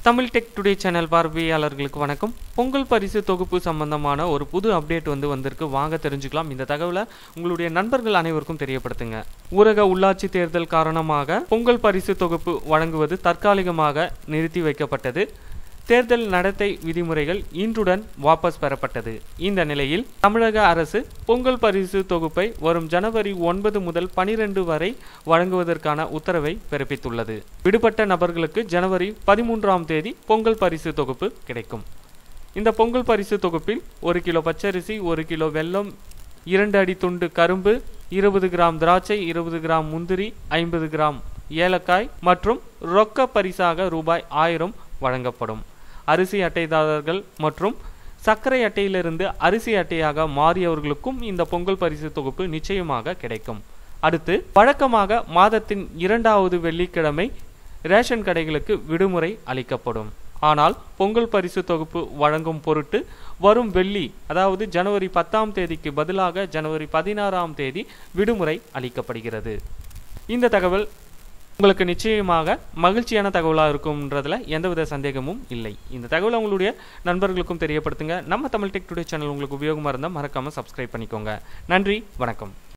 Tamil tech today channel பார்வையாளர்களுக்கு வணக்கம் பொங்கல் பரிசு தொகுப்பு சம்பந்தமான ஒரு புது அப்டேட் வந்து வந்திருக்கு வாங்க தெரிஞ்சுக்கலாம் இந்த தகவலை உங்களுடைய நண்பர்கள் அனைவருக்கும் தெரியப்படுத்துங்க ஊரக உள்ளாட்சி தேர்தல் காரணமாக பொங்கல் பரிசு தொகுப்பு வழங்குவது தற்காலிகமாக நிறுத்தி வைக்கப்பட்டது தேர்தல் நடத்தை விதிமுறைகள் இன்றுடன் வாபஸ் பெறப்பட்டது இந்த நிலையில் தமிழக அரசு பொங்கல் பரிசு தொகுப்பை வரும் ஜனவரி ஒன்பது முதல் பனிரெண்டு வரை வழங்குவதற்கான உத்தரவை பிறப்பித்துள்ளது விடுபட்ட நபர்களுக்கு ஜனவரி பதிமூன்றாம் தேதி பொங்கல் பரிசு தொகுப்பு கிடைக்கும் இந்த பொங்கல் பரிசு தொகுப்பில் ஒரு கிலோ பச்சரிசி ஒரு கிலோ வெல்லம் இரண்டு அடி துண்டு கரும்பு இருபது கிராம் திராட்சை இருபது கிராம் முந்திரி ஐம்பது கிராம் ஏலக்காய் மற்றும் ரொக்க பரிசாக ரூபாய் ஆயிரம் வழங்கப்படும் அரிசி அட்டைதாரர்கள் மற்றும் சர்க்கரை அட்டையிலிருந்து அரிசி அட்டையாக மாறியவர்களுக்கும் இந்த பொங்கல் பரிசு தொகுப்பு நிச்சயமாக கிடைக்கும் அடுத்து வழக்கமாக மாதத்தின் இரண்டாவது வெள்ளிக்கிழமை ரேஷன் கடைகளுக்கு விடுமுறை அளிக்கப்படும் ஆனால் பொங்கல் பரிசு தொகுப்பு வழங்கும் பொருட்டு வரும் வெள்ளி அதாவது ஜனவரி பத்தாம் தேதிக்கு பதிலாக ஜனவரி பதினாறாம் தேதி விடுமுறை அளிக்கப்படுகிறது இந்த தகவல் உங்களுக்கு நிச்சயமாக மகிழ்ச்சியான தகவலாக இருக்கும்ன்றதுல எந்தவித சந்தேகமும் இல்லை இந்த தகவலை உங்களுடைய நண்பர்களுக்கும் தெரியப்படுத்துங்க நம்ம தமிழ் டெக் டுடே சேனல் உங்களுக்கு உபயோகமாக இருந்தால் மறக்காமல் சப்ஸ்கிரைப் பண்ணிக்கோங்க நன்றி வணக்கம்